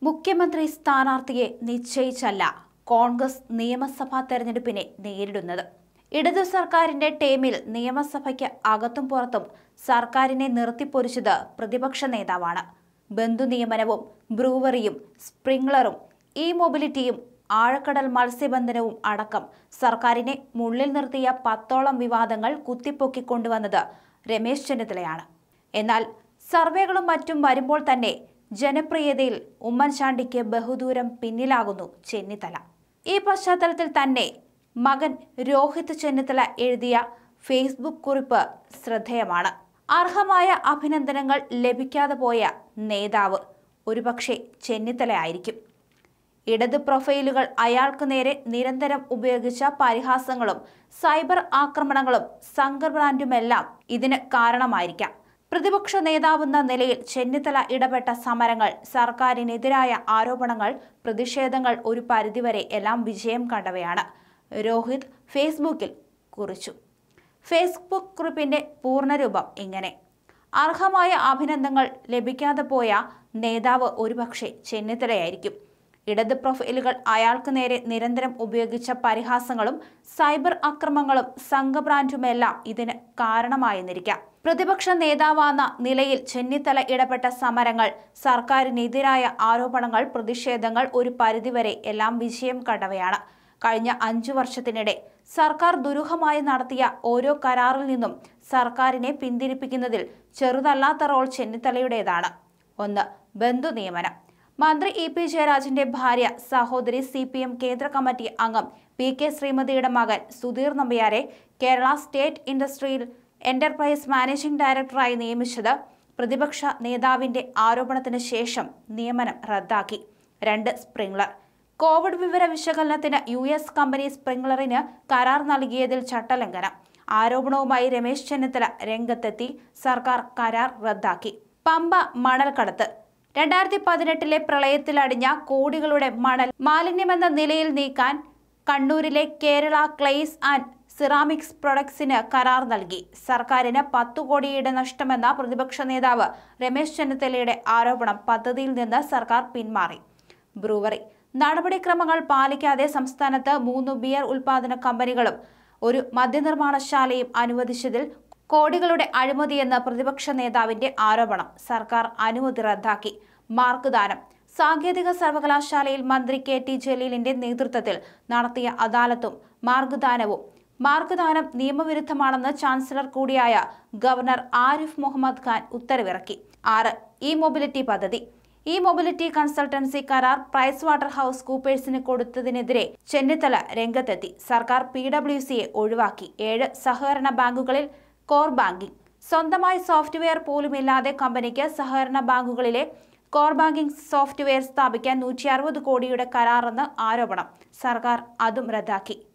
മുഖ്യമന്ത്രി സ്ഥാനാർത്ഥിയെ നിശ്ചയിച്ചല്ല കോൺഗ്രസ് നിയമസഭാ തെരഞ്ഞെടുപ്പിനെ നേരിടുന്നത് ഇടതു സർക്കാരിന്റെ ടേമിൽ നിയമസഭയ്ക്ക് അകത്തും പുറത്തും സർക്കാരിനെ നിർത്തിപ്പൊരിച്ചത് പ്രതിപക്ഷ നേതാവാണ് ബന്ധു നിയമനവും ബ്രൂവറിയും സ്പ്രിംഗ്ലറും ഇ മൊബിലിറ്റിയും ആഴക്കടൽ മത്സ്യബന്ധനവും അടക്കം സർക്കാരിനെ മുള്ളിൽ നിർത്തിയ പത്തോളം വിവാദങ്ങൾ കുത്തിപ്പൊക്കിക്കൊണ്ടുവന്നത് രമേശ് ചെന്നിത്തലയാണ് എന്നാൽ സർവേകളും മറ്റും വരുമ്പോൾ തന്നെ ജനപ്രിയതയിൽ ഉമ്മൻചാണ്ടിക്ക് ബഹുദൂരം പിന്നിലാകുന്നു ചെന്നിത്തല ഈ പശ്ചാത്തലത്തിൽ തന്നെ മകൻ രോഹിത് ചെന്നിത്തല എഴുതിയ ഫേസ്ബുക്ക് കുറിപ്പ് ശ്രദ്ധേയമാണ് അർഹമായ അഭിനന്ദനങ്ങൾ ലഭിക്കാതെ പോയ നേതാവ് ഒരുപക്ഷെ ചെന്നിത്തല ആയിരിക്കും ഇടത് പ്രൊഫൈലുകൾ അയാൾക്ക് നേരെ നിരന്തരം ഉപയോഗിച്ച പരിഹാസങ്ങളും സൈബർ ആക്രമണങ്ങളും സംഘർബ്രാൻഡുമെല്ലാം ഇതിന് കാരണമായിരിക്കാം പ്രതിപക്ഷ നേതാവെന്ന നിലയിൽ ചെന്നിത്തല ഇടപെട്ട സമരങ്ങൾ സർക്കാരിനെതിരായ ആരോപണങ്ങൾ പ്രതിഷേധങ്ങൾ ഒരു പരിധിവരെ എല്ലാം വിജയം കണ്ടവയാണ് രോഹിത് ഫേസ്ബുക്കിൽ കുറിച്ചു ഫേസ്ബുക്ക് കുറിപ്പിന്റെ പൂർണ്ണരൂപം ഇങ്ങനെ അർഹമായ അഭിനന്ദനങ്ങൾ ലഭിക്കാതെ പോയ നേതാവ് ഒരുപക്ഷെ ചെന്നിത്തലയായിരിക്കും ഇടത് പ്രൊഫൈലുകൾ അയാൾക്ക് നേരെ നിരന്തരം ഉപയോഗിച്ച പരിഹാസങ്ങളും സൈബർ അക്രമങ്ങളും സംഘബ്രാൻഡുമെല്ലാം ഇതിന് കാരണമായെന്നിരിക്കാം പ്രതിപക്ഷ നേതാവാന്ന നിലയിൽ ചെന്നിത്തല ഇടപെട്ട സമരങ്ങൾ സർക്കാരിനെതിരായ ആരോപണങ്ങൾ പ്രതിഷേധങ്ങൾ ഒരു പരിധിവരെ എല്ലാം വിജയം കണ്ടവയാണ് കഴിഞ്ഞ അഞ്ചു വർഷത്തിനിടെ സർക്കാർ ദുരൂഹമായി നടത്തിയ ഓരോ കരാറിൽ നിന്നും സർക്കാരിനെ പിന്തിരിപ്പിക്കുന്നതിൽ ചെറുതല്ലാത്ത റോൾ ചെന്നിത്തലയുടേതാണ് ഒന്ന് ബന്ധു നിയമനം മന്ത്രി ഇ പി ജയരാജന്റെ ഭാര്യ സഹോദരി സി പി എം കേന്ദ്ര കമ്മിറ്റി അംഗം പി കെ ശ്രീമതിയുടെ മകൻ സുധീർ നമ്പ്യാരെ Kerala state industrial enterprise managing ഡയറക്ടറായി നിയമിച്ചത് പ്രതിപക്ഷ നേതാവിന്റെ ആരോപണത്തിന് ശേഷം നിയമനം റദ്ദാക്കി രണ്ട് സ്പ്രിംഗ്ലർ കോവിഡ് വിവര വിശകലനത്തിന് യു എസ് കമ്പനി സ്പ്രിംഗ്ലറിന് കരാർ നൽകിയതിൽ ചട്ടലംഘനം ആരോപണവുമായി രമേശ് ചെന്നിത്തല രംഗത്തെത്തി സർക്കാർ കരാർ റദ്ദാക്കി പമ്പ മണൽക്കടത്ത് രണ്ടായിരത്തി പതിനെട്ടിലെ പ്രളയത്തിലടിഞ്ഞ കോടികളുടെ മണൽ മാലിന്യമെന്ന നിലയിൽ നീക്കാൻ കണ്ണൂരിലെ കേരള ക്ലെയ്സ് ആൻഡ് സിറാമിക്സ് പ്രൊഡക്ട്സിന് കരാർ നൽകി സർക്കാരിന് പത്തു കോടിയുടെ നഷ്ടമെന്ന പ്രതിപക്ഷ നേതാവ് രമേശ് ചെന്നിത്തലയുടെ ആരോപണം പദ്ധതിയിൽ നിന്ന് സർക്കാർ പിന്മാറി ബ്രൂവറി നടപടിക്രമങ്ങൾ പാലിക്കാതെ സംസ്ഥാനത്ത് മൂന്ന് ബിയർ ഉൽപാദന കമ്പനികളും ഒരു മദ്യനിർമ്മാണശാലയും അനുവദിച്ചതിൽ കോടികളുടെ അഴിമതിയെന്ന പ്രതിപക്ഷ നേതാവിന്റെ ആരോപണം സർക്കാർ അനുമതി റദ്ദാക്കി മാർക്ക് ദാനം സാങ്കേതിക സർവകലാശാലയിൽ മന്ത്രി കെ ടി ജലീലിന്റെ നേതൃത്വത്തിൽ നടത്തിയ അദാലത്തും മാർഗ്ദാനവും മാർഗ്ദാനം നിയമവിരുദ്ധമാണെന്ന് ചാൻസലർ കൂടിയായ ഗവർണർ ആരിഫ് മുഹമ്മദ് ഖാൻ ഉത്തരവിറക്കി ആറ് ഇ മൊബിലിറ്റി പദ്ധതി ഇ മൊബിലിറ്റി കൺസൾട്ടൻസി കരാർ പ്രൈസ് വാട്ടർ ഹൗസ് കൂപ്പേഴ്സിന് കൊടുത്തതിനെതിരെ ചെന്നിത്തല രംഗത്തെത്തി സർക്കാർ പി ഡബ്ല്യു സിയെ ഒഴിവാക്കി ഏഴ് സഹകരണ ബാങ്കുകളിൽ കോർ ബാങ്കിംഗ് സ്വന്തമായി സോഫ്റ്റ്വെയർ പോലുമില്ലാതെ കമ്പനിക്ക് സഹകരണ ബാങ്കുകളിലെ കോർ ബാങ്കിംഗ് സോഫ്റ്റ്വെയർ സ്ഥാപിക്കാൻ നൂറ്റി അറുപത് കോടിയുടെ കരാറെന്ന് ആരോപണം സർക്കാർ അതും റദ്ദാക്കി